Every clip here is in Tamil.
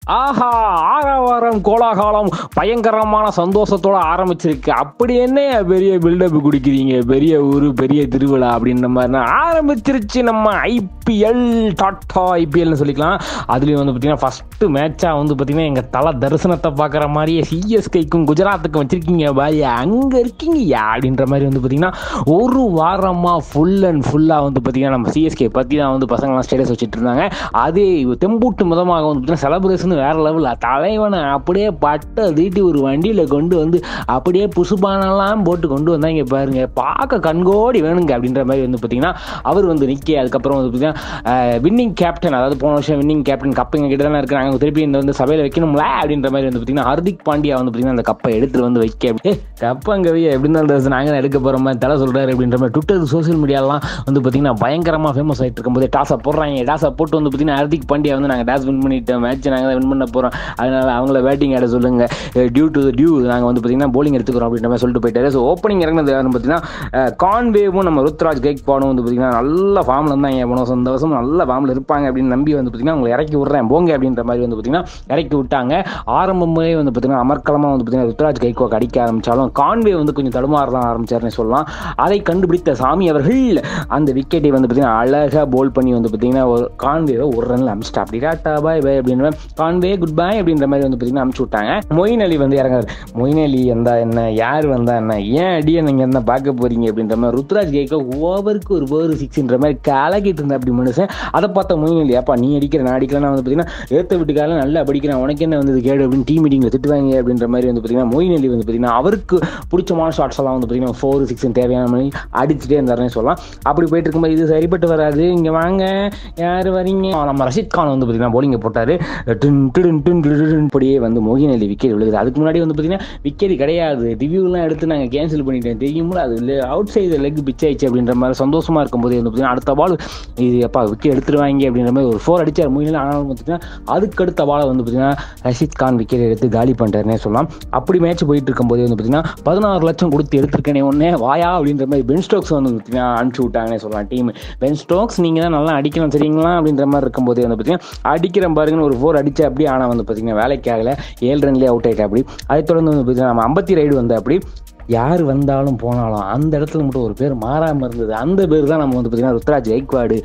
ஆஹா ஆரவாரம் கோலாகாலம் பயங்கரமான சந்தோஷத்தோட ஆரம்பிச்சிருக்கு அப்படி என்ன பெரிய பில்டப் குடிக்கிறீங்க பெரிய ஊரு பெரிய திருவிழா அப்படின்ற மாதிரி ஆரம்பிச்சிருச்சு நம்ம ஐபிஎல் டாட்டா ஐபிஎல்னு சொல்லிக்கலாம் அதுலேயும் வந்து பார்த்தீங்கன்னா ஃபஸ்ட்டு மேட்சாக வந்து பார்த்தீங்கன்னா எங்கள் தலை தரிசனத்தை பார்க்குற மாதிரியே சிஎஸ்கைக்கும் குஜராத்துக்கும் வச்சிருக்கீங்க பாய் அங்கே இருக்கீங்கயா அப்படின்ற மாதிரி வந்து பார்த்தீங்கன்னா ஒரு வாரமாக ஃபுல் அண்ட் ஃபுல்லாக வந்து பார்த்தீங்கன்னா நம்ம சிஎஸ்கே பற்றி தான் வந்து பசங்களாம் ஸ்டேட்டஸ் வச்சுட்டு இருந்தாங்க அதே தெம்பூட்டு முதமாக வந்து பார்த்தீங்கன்னா செலப்ரேஷன் வேற லெவலில் தலைவனை அப்படியே பட்டை தீட்டி ஒரு வண்டியில் கொண்டு வந்து அப்படியே புசுபானெல்லாம் போட்டு கொண்டு வந்தாங்க பாருங்க பார்க்க கண்கோடி வேணுங்க அப்படின்ற மாதிரி வந்து பார்த்தீங்கன்னா அவர் வந்து நிற்க அதுக்கப்புறம் வந்து பார்த்தீங்கன்னா வின்னிங் கேப்டன் அதாவது போன வருஷம் வின்னிங் கேப்டன் கப்பு எங்க கிட்ட தானே இருக்கிறாங்க அவங்க திருப்பி இந்த வந்து சபையில் வைக்கணும்ல அப்படின்ற மாதிரி வந்து பார்த்தீங்கன்னா ஹர்திக் பாண்டியா வந்து பார்த்தீங்கன்னா அந்த கப்பை எடுத்துட்டு வந்து வைக்க ஏ கப்பு அங்கே வை எப்படி இருந்தாலும் நாங்கள் தான் எடுக்க போகிற மாதிரி தலை சொல்கிறாரு அப்படின்ற மாதிரி ட்விட்டர் சோசியல் மீடியாலாம் வந்து பார்த்தீங்கன்னா பயங்கரமாக ஃபேமஸ் ஆகிட்டு இருக்கும்போது டாஸை போடுறாங்க டாஸை போட்டு வந்து பார்த்தீங்கன்னா ஹர்திக் பாண்டியா வந்து நாங்கள் டாஸ் வின் பண்ணிட்டோம் மேட்ச் நாங்கள் தான் வின் பண்ண போகிறோம் அதனால அவங்கள பேட்டிங் ஆட சொல்லுங்க டியூ டு டியூ நாங்கள் வந்து பார்த்தீங்கன்னா போலிங் எடுத்துக்கிறோம் அப்படின்ற மாதிரி சொல்லிட்டு போயிட்டாரு ஸோ ஓப்பனிங் இறங்கினது யாருன்னு பார்த்தீங்கன்னா கான்வேவும் நம்ம ருத்ராஜ் கேக்வாடும் வந்து பார்த்தீங்கன்னா நல்ல ஃபார்மில் இருந்தாங்க போன வருஷம் இந்த வருஷம் நல்ல ஃபார்மில் இருப்பாங்க அப்படின்னு நம்பி வந்து பார்த்தீங்கன்னா உங்களை இறக்கி விட்றேன் போங்க அப்படின்ற மாதிரி வந்து பார்த்தீங்கன்னா இறக்கி விட்டாங்க ஆரம்பமே வந்து பார்த்தீங்கன்னா அமர்க்கலமாக வந்து பார்த்தீங்கன்னா ருத்ராஜ் கைக்வாக் அடிக்க ஆரம்பித்தாலும் கான்வே வந்து கொஞ்சம் தடுமாறலாம் ஆரம்பிச்சாருன்னு சொல்லலாம் அதை கண்டுபிடித்த சாமி அவர்கள் அந்த விக்கெட்டை வந்து பார்த்தீங்கன்னா அழகாக போல் பண்ணி வந்து பார்த்தீங்கன்னா ஒரு கான்வேவை ஒரு ரன்ல அமிச்சிட்டா அப்படி டாட்டா பாய் பாய் அப்படின்ற கான்வே குட் பை அப்படின்ற மாதிரி வந்து பார்த்தீங்கன்னா அமுச்சு விட்டாங்க மொயின் அலி வந்து இறங்குறாரு மொயின் அலி வந்தா என்ன யார் வந்தா என்ன ஏன் அடியை நீங்கள் என்ன பார்க்க போறீங்க அப்படின்ற மாதிரி ருத்ராஜ் கேட்க ஓவருக்கு ஒரு ஓவர் சிக்ஸ்ன்ற மாதிரி கலக்கிட்டு இருந்த அப்படி மனுஷன் அதை பார்த்தா மொயின் அலி அப்பா நீ அடிக்கிற நான் அடிக்கலாம் வந்து பார்த்தீங்கன்னா ஏற்ற வீட்டுக்காரன் நல்லா படிக்கிறேன் உனக்கு என்ன வந்து கேடு அப்படின்னு டீம் மீட்டிங்கில் திட்டுவாங்க அப்படின்ற மாதிரி வந்து பார்த்தீங்கன்னா மொயின் அலி வந்து பார்த்தீங்கன்னா அவருக்கு பிடிச்சமான ஷாட்ஸ் எல்லாம் வந்து பார்த்தீங்கன்னா ஃபோர் சிக்ஸ் தேவையான மாதிரி அடிச்சுட்டே இருந்தாருன்னு சொல்லலாம் அப்படி போயிட்டு இருக்கும்போது இது சரிப்பட்டு வராது இங்கே வாங்க யார் வரீங்க நம்ம ரஷித் கான் வந்து பார்த்தீங்கன்னா போலிங்கை போட்டார் டின் டின் டின் டின் இப்படியே வந்து மோகின் அலி விக்கெட் விழுகுது அதுக்கு முன்னாடி வந்து பார்த்தீங்கன்னா விக்கெட் கிடையாது ரிவ்யூலாம் எடுத்து நாங்கள் கேன்சல் பண்ணிட்டேன் தெரியுமில்ல அது அவுட் சைடு லெக் பிச் ஆயிடுச்சு அப்படின்ற மாதிரி சந்தோஷமா இருக்கும்போது வந்து பார்த்தீங்கன்னா அடுத்த பால் இது எப்பா விக்கெட் எடுத்துருவாங்க அப்படின்ற மாதிரி ஒரு ஃபோர் அடிச்சார் மொயின் ஆனாலும் பார்த்தீங்கன்னா அதுக்கு அடுத்த பாலை வந்து பார்த்தீங்கன்னா ரஷித் கான் விக்கெட் எடுத்து காலி பண்ணிட்டாருன்னே சொல்லலாம் அப்படி மேட்ச் போயிட்டு இருக்கும்போது வந்து பார்த்தீங்கன்னா பதினாறு லட்சம் கொடுத்து எடுத்திருக்கேனே ஒன்னே வாயா அப்படின்ற மாதிரி பென் ஸ்டோக்ஸ் வந்து பார்த்தீங்கன்னா அனுப்பிச்சு விட்டாங்கன்னே சொல்லலாம் டீம் பென் ஸ்டோக்ஸ் நீங்கள் தான் நல்லா அடிக்கணும் சரிங்களா அப்படின்ற மாதிரி இருக்கும்போது வந்து பார்த்தீங்கன்னா அடிக்கிற பாருங்கன்னு ஒரு ஃபோர் அடிச்சா அப்படி ஆனால் வந்து பார்த்தீங்கன்னா வேலைக்கு ஆகலை ஏழு ரன்லேயே அவுட் ஆகிட்டா அப்படி அதை தொடர்ந்து வந்து பார்த்தீங்கன்னா நம்ம ஐம்பத்தி ரைடு வந்து அப்படி யார் வந்தாலும் போனாலும் அந்த இடத்துல மட்டும் ஒரு பேர் மாறாமல் இருந்தது அந்த பேர் தான் நம்ம வந்து பார்த்தீங்கன்னா ருத்ராஜ் ஐக்வாடு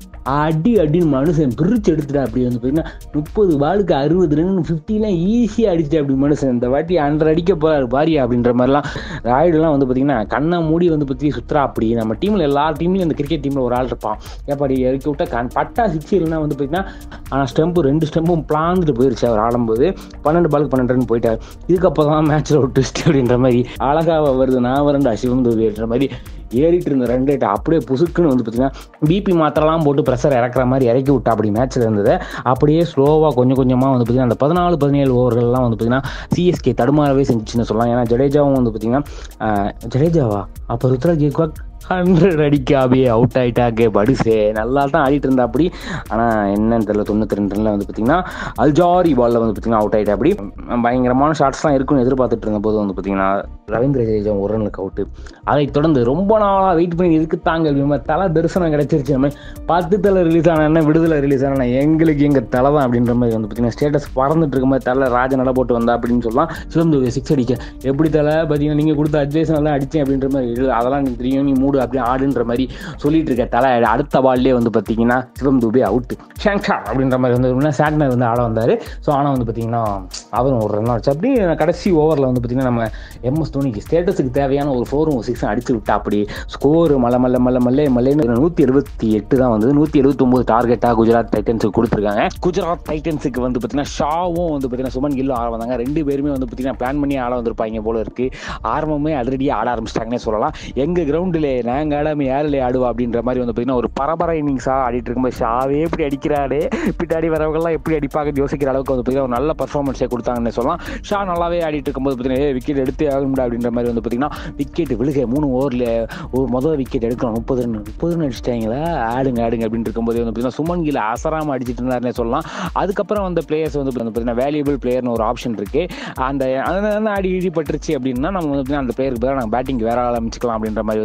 அடி அடின்னு மனுஷன் பிரிச்சு எடுத்துட்டா அப்படி வந்து பார்த்தீங்கன்னா முப்பது பாலுக்கு அறுபது ரன் ஃபிஃப்டிலாம் ஈஸியாக அடிச்சுட்டு அப்படி மனுஷன் இந்த வாட்டி ஹண்ட்ரட் அடிக்க போறாரு பாரியா அப்படின்ற மாதிரிலாம் ராய்டுலாம் வந்து பார்த்தீங்கன்னா கண்ணை மூடி வந்து பற்றி சுற்றுறா அப்படி நம்ம டீமில் எல்லா டீம்லையும் இந்த கிரிக்கெட் டீமில் ஒரு ஆள் இருப்பான் ஏப்பாடி இறக்கி விட்டா கண் பட்டா சிக்ஸ் இல்லைன்னா வந்து பார்த்தீங்கன்னா ஆனால் ஸ்டெம்பு ரெண்டு ஸ்டெம்பும் பிளாந்துட்டு போயிருச்சு அவர் ஆடும்போது பன்னெண்டு பாலுக்கு பன்னெண்டு ரன் போயிட்டார் இதுக்கப்புறம் தான் மேட்ச்சில் ஒரு ட்விஸ்ட் அப்படின்ற மாதிரி அழகாக வருது நான் வரண்டு சிவம் தூவின்ற மாதிரி ஏறிட்டு இருந்த ரன் ரேட் அப்படியே புசுக்குன்னு வந்து பார்த்தீங்கன்னா பிபி மாத்திரலாம் போட்டு ப்ரெஷர் இறக்குற மாதிரி இறக்கி விட்டா அப்படி மேட்ச்சில் இருந்தது அப்படியே ஸ்லோவாக கொஞ்சம் கொஞ்சமாக வந்து பார்த்தீங்கன்னா அந்த பதினாலு பதினேழு ஓவர்கள்லாம் வந்து பார்த்தீங்கன்னா சிஎஸ்கே தடுமாறவே செஞ்சுச்சுன்னு சொல்லலாம் ஏன்னா ஜடேஜாவும் வந்து பார்த்தீங்கன்னா ஜடேஜாவா அப்போ ருத்ராஜ் கேக்வாக் ஹண்ட்ரட் அடிக்காவே அவுட் ஆகிட்டாக்கே படுசே நல்லா தான் ஆடிட்டு இருந்தா அப்படி ஆனால் என்னன்னு தெரியல தொண்ணூற்றி ரெண்டு ரனில் வந்து பார்த்தீங்கன்னா அல்ஜாரி பாலில் வந்து பார்த்தீங்கன்னா அவுட் ஆகிட்டா அப்படி பயங்கரமான ஷாட்ஸ்லாம் இருக்குன்னு எதிர்பார்த்துட்டு இருந்த போது வந்து பார்த்தீங்கன்னா ரவீந்திர ஜடேஜா ஒரு ரனுக்கு அவுட்டு அதை தொடர்ந்து ரொம்ப நாளாக வெயிட் பண்ணி இதுக்கு தாங்க அப்படின்ற தலை தரிசனம் கிடைச்சிருச்சு நம்ம பத்து தலை ரிலீஸ் ஆன என்ன விடுதலை ரிலீஸ் ஆன எங்களுக்கு எங்கள் தலை தான் அப்படின்ற மாதிரி வந்து பார்த்தீங்கன்னா ஸ்டேட்டஸ் பறந்துட்டு இருக்க மாதிரி தலை ராஜ நட போட்டு வந்தா அப்படின்னு சொல்லலாம் சிவம் சிக்ஸ் அடிக்க எப்படி தலை பார்த்தீங்கன்னா நீங்கள் கொடுத்த அட்வைஸ் நல்லா அடித்தேன் அப்படின்ற மாதிரி இல்லை, அதெல்லாம் நீ தெரியும் நீ மூடு அப்படி ஆடுன்ற மாதிரி சொல்லிட்டு இருக்க தலை அடுத்த பால்லே வந்து பார்த்தீங்கன்னா சிவம் தூபே அவுட்டு ஷேங்ஷா அப்படின்ற மாதிரி வந்து சாட்னர் வந்து ஆட வந்தார் ஸோ ஆனால் வந்து பார்த்தீங்கன்னா அவரும் ஒரு ரன் அடிச்சு அப்படி கடைசி ஓவரில் வந்து பார்த்தீங்கன்னா நம்ம எம்எஸ் தோனிக்கு ஸ்டேட்டஸுக்கு தேவையான ஒரு ஃபோரும் ஒரு சிக்ஸும் அடிச்சு விட்டா அப்படி ஸ்கோர் மல்ல மல்ல மல்ல மல்லே மல்லேன்னு நூற்றி எழுபத்தி எட்டு தான் வந்தது நூற்றி எழுபத்தொம்போது டார்கெட்டாக குஜராத் டைட்டன்ஸுக்கு கொடுத்துருக்காங்க குஜராத் டைட்டன்ஸுக்கு வந்து பார்த்தீங்கன்னா ஷாவும் வந்து பார்த்தீங்கன்னா சுமன் கில்லும் ஆட வந்தாங்க ரெண்டு பேருமே வந்து பார்த்தீங்கன்னா பிளான் பண்ணி ஆட வந்திருப்பாங்க போல இருக்கு ஆரம்பமே அதிரடியாக ஆட ஆரம்பிச்சிட்டாங்கன்னே சொல்லலாம் எங்கள் கிரவுண்டில் நாங்கள் ஆடாம யாரில் ஆடுவா அப்படின்ற மாதிரி வந்து பார்த்தீங்கன்னா ஒரு பரபர இன்னிங்ஸாக ஆடிட்டு இருக்கும்போது ஷாவே எப்படி அடிக்கிறாரு பின்னாடி வரவங்கலாம் எப்படி அடிப்பாங்க யோசிக்கிற அளவுக்கு வந்து பார்த்தீங்கன்னா ஒரு நல்ல பர்ஃபார்மன்ஸே கொடுத்தாங்கன்னு சொல்லலாம் ஷா நல்லாவே ஆடிட்டு இருக்கும்போது பார்த்தீங்கன்னா விக்கெட் எடுத்தே ஆகணும்டா அப்படின்ற மாதிரி வந்து பார்த்தீங்கன்னா விக்கெட் விழுக மூணு ஓவரில் ஒரு முதல் விக்கெட் எடுக்கணும் முப்பது ரன் முப்பது ரன் அடிச்சிட்டாங்களா ஆடுங்க ஆடுங்க அப்படின்னு இருக்கும்போது வந்து பார்த்தீங்கன்னா சுமன் கில் அசராம அடிச்சிட்டு இருந்தாருன்னே சொல்லலாம் அதுக்கப்புறம் வந்த பிளேயர்ஸ் வந்து பார்த்தீங்கன்னா வேல்யூபிள் பிளேயர்னு ஒரு ஆப்ஷன் இருக்கு அந்த அந்த ஆடி இடி பட்டுருச்சு அப்படின்னா நம்ம வந்து பார்த்தீங்கன்னா அந்த பிளேயருக்கு பதிலாக நாங்கள் பேட்டிங் வேற ஆள் அமைச்சிக்கலாம் அப்படின்ற மாதிரி வந்து பார்த்தீங்கன்னா நம்ம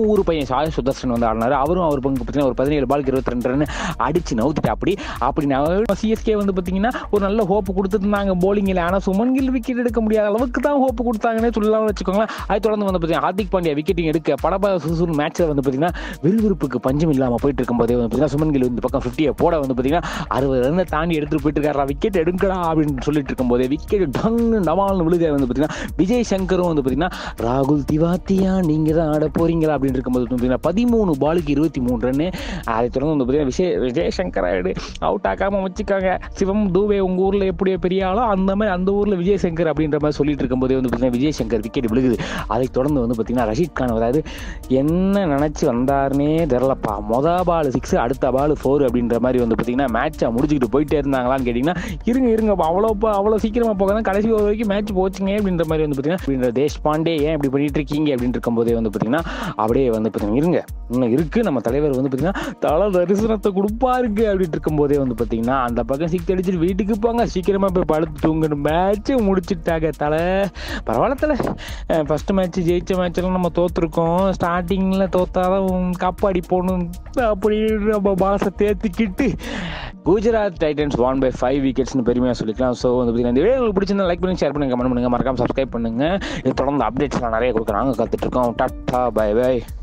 நம்ம ஊர் பையன் சாய் சுதர்ஷன் வந்து ஆடினாரு அவரும் அவர் பங்கு பார்த்தீங்கன்னா ஒரு பதினேழு பாலுக்கு இருபத்தி ரெண்டு ரன் அடிச்சு நவுத்துட்டு அப்படி அப்படி நான் சிஎஸ்கே வந்து பார்த்தீங்கன்னா ஒரு நல்ல ஹோப் கொடுத்துருந்தாங்க போலிங்கில் ஆனால் சுமன் கில் விக்கெட் எடுக்க முடியாத அளவுக்கு தான் ஹோப் கொடுத்தாங்கன்னே சொல்லலாம் வச்சுக்கோங்களேன் அது தொடர்ந்து வந்து பார்த்தீங்கன்னா ஹார்திக் பாண்டியா விக்கெட்டிங் எடுக்க படபா சுசூர் மேட்ச்சில் வந்து பார்த்தீங்கன்னா விறுவிறுப்புக்கு பஞ்சம் இல்லாமல் போயிட்டு இருக்கும்போதே வந்து பார்த்தீங்கன்னா சுமன் கில் இந்த பக்கம் ஃபிஃப்டியை போட வந்து பார்த்தீங்கன்னா அறுபது ரன்னை தாண்டி எடுத்துட்டு போயிட்டு இருக்காரா விக்கெட் எடுங்கடா அப்படின்னு சொல்லிட்டு இருக்கும்போதே விக்கெட் டங்னு டமால்னு விழுக வந்து பார்த்தீங்கன்னா விஜய் சங்கரும் வந்து பார்த்தீங்கன்னா ராகுல் திவாத்தியா நீங்கள் தான் ஆட போறீங்களா அப்படின்னு இருக்கும்போது வந்து பார்த்தீங்கன்னா பதிமூணு பாலுக்கு இருபத்தி மூணு ரன்னு அதை தொடர்ந்து வந்து பார்த்தீங்கன்னா விஜய் விஜய் சங்கர் ஆயிடு அவுட் ஆக்காமல் வச்சுக்காங்க சிவம் தூவே உங்கள் ஊரில் எப்படி பெரிய ஆளோ அந்த மாதிரி அந்த ஊரில் விஜய் சங்கர் அப்படின்ற மாதிரி சொல்லிட்டு இருக்கும்போதே வந்து பார்த்தீங்கன்னா விஜய் சங்கர் விக்கெட் விழுகுது அதை தொடர்ந்து வந்து பார்த்தீங்கன்னா ரஷீத் கான் வராது என்ன நினச்சி வந்தாருன்னே தெரிலப்பா மொத பால் சிக்ஸ் அடுத்த பால் ஃபோர் அப்படின்ற மாதிரி வந்து பார்த்தீங்கன்னா மேட்சை முடிச்சுக்கிட்டு போயிட்டே இருந்தாங்களான்னு கேட்டிங்கன்னா இருங்க இருங்க அவ்வளோ அவ்வளோ சீக்கிரமாக போக கடைசி over வரைக்கும் மேட்ச் போச்சுங்க அப்படின்ற மாதிரி வந்து பார்த்தீங்கன்னா அப்படின்ற தேஷ் பாண்டே ஏன் இப்படி பண்ணிட்டு இருக்கீங்க அப்படின்னு இருக்கும்போதே வந்து பார்த்தீங்கன்னா அப்படியே வந்து பார்த்தீங்கன்னா இருங்க இன்னும் இருக்கு நம்ம தலைவர் வந்து பார்த்தீங்கன்னா தலை தரிசனத்தை கொடுப்பாருக்கு அப்படின்னு இருக்கும்போதே வந்து பார்த்தீங்கன்னா அந்த பக்கம் சிக்ஸ் அடிச்சுட்டு வீட்டுக்கு போங்க சீக்கிரமா போய் படுத்து தூங்கணும் மேட்ச்சு முடிச்சுட்டாங்க தலை பரவாயில்ல தலை ஃபர்ஸ்ட் மேட்ச் ஜெயிச்ச மேட்ச்லாம் நம்ம தோத்துருக்கோம் ஸ்டார்டிங்கில் தோத்தாதான் கப் அடிப்போணும் அப்படி நம்ம பாசை தேர்த்திக்கிட்டு Gujarat titans one by five விக்கெட்ஸ்னு பெருமையாக சொல்லிக்கலாம் ஸோ வந்து பார்த்தீங்கன்னா இந்த வீடியோ உங்களுக்கு பிடிச்சிருந்தா லைக் பண்ணி ஷேர் பண்ணுங்க கமெண்ட் பண்ணுங்க மறக்காம சப்ஸ்கிரைப் பண்ணுங்க இது தொடர்ந்து அப்டேட்ஸ்லாம் நிறைய கொடுக்குறாங்க கற்றுட்டு இருக்கோம் டாட்டா பை பை